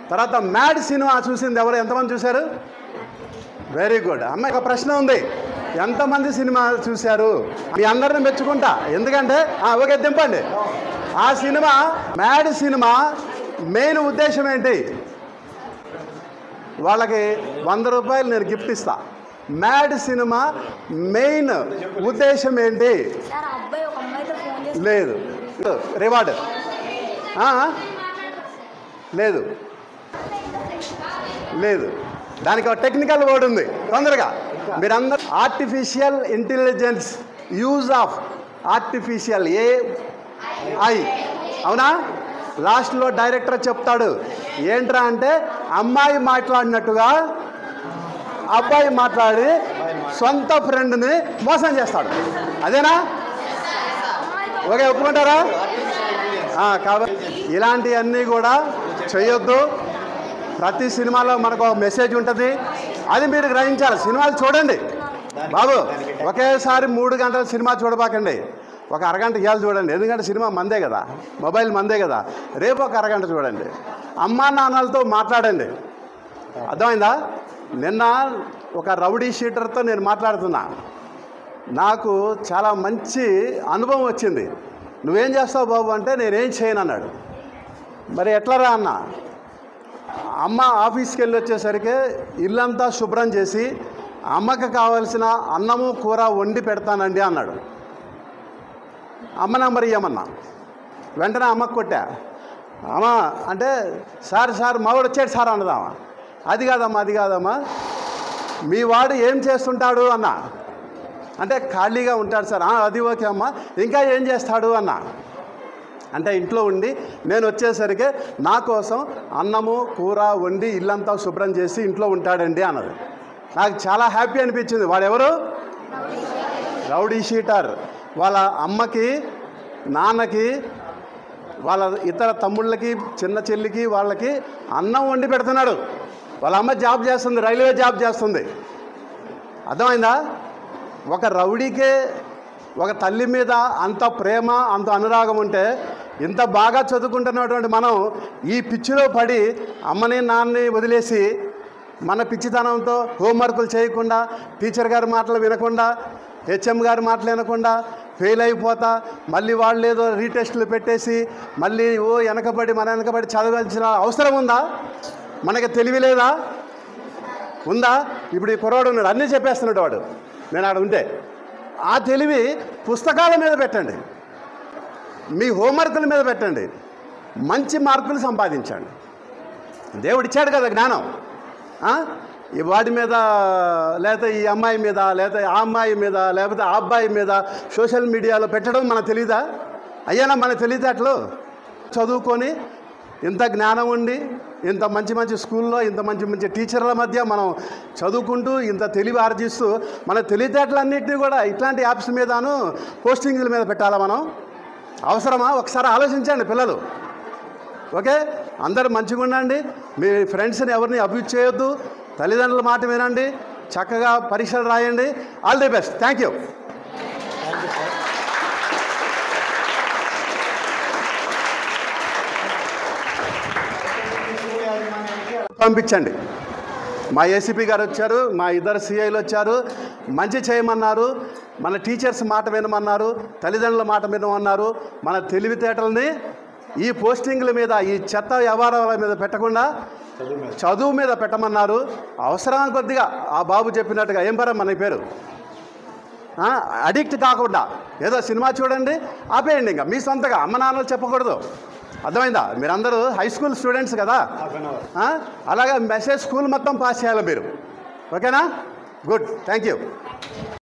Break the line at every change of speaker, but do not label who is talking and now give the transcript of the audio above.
తర్వాత mad cinema చూసింది ఎవరు ఎంతమంది చూశారు వెరీ గుడ్ అమ్మాయి ఒక ప్రశ్న ఉంది ఎంతమంది సినిమా చూశారు మీ అందరిని మెచ్చుకుంటా ఎందుకంటే ఆ, ఓకే దింపండి ఆ సినిమా మ్యాడ్ సినిమా మెయిన్ ఉద్దేశం ఏంటి వాళ్ళకి వంద రూపాయలు నేను గిఫ్ట్ ఇస్తా మ్యాడ్ సినిమా మెయిన్ ఉద్దేశం ఏంటి
సార్ ఆ అబ్బాయి ఒక అమ్మాయితో ఫోన్ చేసి
లేదు రివార్డ్ ఆ? లేదు లేదు దానికి ఒక టెక్నికల్ వర్డ్ ఉంది తొందరగా మీరందరూ artificial intelligence use of artificial A I అవునా లాస్ట్లో డైరెక్టర్ చెప్తాడు ఏంట్రా అంటే అమ్మాయి మాట్లాడినట్టుగా అబ్బాయి మాట్లాడి సొంత ఫ్రెండ్ని మోసం చేస్తాడు అదేనా ఓకే ఒప్పుకుంటారా ఆ, కాబట్టి ఇలాంటివన్నీ కూడా చేయొద్దు ప్రతి సినిమాలో మనకు ఒక మెసేజ్ ఉంటుంది అది మీరు గ్రహించాలి సినిమాలు చూడండి బాబు ఒకేసారి మూడు గంటల సినిమా చూడబాకండి ఒక అరగంట ఇవాళ చూడండి ఎందుకంటే సినిమా మందే కదా మొబైల్ మందే కదా రేపు ఒక అరగంట చూడండి అమ్మా నాన్నలతో మాట్లాడండి అర్థమైందా నిన్న ఒక రౌడీ షీటర్తో నేను మాట్లాడుతున్నా నాకు చాలా మంచి అనుభవం వచ్చింది నువ్వేం చేస్తావు బాబు అంటే నేనేం చేయను అన్నాడు మరి ఎట్లరా అన్న అమ్మ ఆఫీస్కి వెళ్ళి వచ్చేసరికి ఇల్లంతా శుభ్రం చేసి అమ్మకి కావలసిన అన్నము కూర వండి పెడతానండి అన్నాడు అమ్మ నంబర్ ఇవ్వమన్నా వెంటనే అమ్మకు కొట్టా అమ్మ అంటే సార్ సార్ మావాడు వచ్చాడు సార్ అన్నదామా అది కాదమ్మా అది కాదమ్మా మీ వాడు ఏం చేస్తుంటాడు అన్న అంటే ఖాళీగా ఉంటాడు సార్ "ఆ, అది ఓకే అమ్మా ఇంకా ఏం చేస్తాడు అన్న అంటే ఇంట్లో ఉండి నేను వచ్చేసరికి నా కోసం అన్నము కూర వండి ఇల్లంతా శుభ్రం చేసి ఇంట్లో ఉంటాడండి అన్నది నాకు చాలా హ్యాపీ అనిపించింది వాడెవరు రౌడీ షీటర్ వాళ్ళ అమ్మకి నాన్నకి వాళ్ళ ఇతర తమ్ముళ్ళకి చిన్న చెల్లికి వాళ్ళకి అన్నం వండి పెడుతున్నాడు వాళ్ళ అమ్మ జాబ్ చేస్తుంది రైల్వే జాబ్ చేస్తుంది అర్థమైందా ఒక రౌడీకే ఒక తల్లి మీద అంత ప్రేమ అంత అనురాగం ఉంటే ఇంత బాగా చదువుకుంటున్నటువంటి మనం ఈ పిచ్చిలో పడి అమ్మని నాన్నని వదిలేసి మన పిచ్చితనంతో హోంవర్కులు చేయకుండా టీచర్ గారి మాటలు వినకుండా హెచ్ఎం గారి మాటలు వినకుండా ఫెయిల్ అయిపోతా మళ్ళీ వాళ్ళు ఏదో రీటెస్టులు పెట్టేసి మళ్ళీ ఓ వెనకబడి మన వెనకబడి చదవాల్సిన అవసరం ఉందా మనకి తెలివి లేదా ఉందా ఇప్పుడు ఈ కుర్రాడు ఉన్నాడు అన్నీ చెప్పేస్తున్నాడు వాడు నేను ఆడ ఉంటే ఆ తెలివి పుస్తకాల మీద పెట్టండి మీ హోంవర్కుల మీద పెట్టండి మంచి మార్కులు సంపాదించండి దేవుడు ఇచ్చాడు కదా జ్ఞానం ఆ? ఈ వాడి మీద లేకపోతే ఈ అమ్మాయి మీద లేకపోతే ఆ అమ్మాయి మీద లేకపోతే ఆ అబ్బాయి మీద సోషల్ మీడియాలో పెట్టడం మనకు తెలీదా అయ్యానా మన తెలివితేటలు చదువుకొని ఇంత జ్ఞానం ఉండి ఇంత మంచి మంచి స్కూల్లో ఇంత మంచి మంచి టీచర్ల మధ్య మనం చదువుకుంటూ ఇంత తెలివి ఆర్జిస్తూ మన తెలివితేటలన్నింటినీ కూడా ఇట్లాంటి యాప్స్ మీదను పోస్టింగ్ల మీద పెట్టాలా మనం అవసరమా ఒకసారి ఆలోచించండి పిల్లలు ఓకే అందరు మంచిగా ఉండండి మీ ఫ్రెండ్స్ని ఎవరిని అబ్యూజ్ చేయొద్దు తల్లిదండ్రుల మాట వినండి చక్కగా పరీక్షలు రాయండి all the best thank you పంపించండి మా ఏసీపీ గారు వచ్చారు మా ఇద్దరు సిఐలు వచ్చారు మంచి చేయమన్నారు మన టీచర్స్ మాట వినమన్నారు తల్లిదండ్రుల మాట వినమన్నారు మన తెలివితేటల్ని ఈ పోస్టింగ్ల మీద ఈ చెత్త వ్యవహారాల మీద పెట్టకుండా చదువు మీద పెట్టమన్నారు అవసరం కొద్దిగా ఆ బాబు చెప్పినట్టుగా ఏం పరం మన పేరు అడిక్ట్ కాకుండా ఏదో సినిమా చూడండి ఆపేయండి ఇంకా మీ సొంతగా అమ్మ నాన్నలు చెప్పకూడదు అర్థమైందా మీరందరూ హై స్కూల్ స్టూడెంట్స్ కదా ఆ? అలాగే మెసేజ్ స్కూల్ మొత్తం పాస్ చేయాలి మీరు ఓకేనా గుడ్ థ్యాంక్ యూ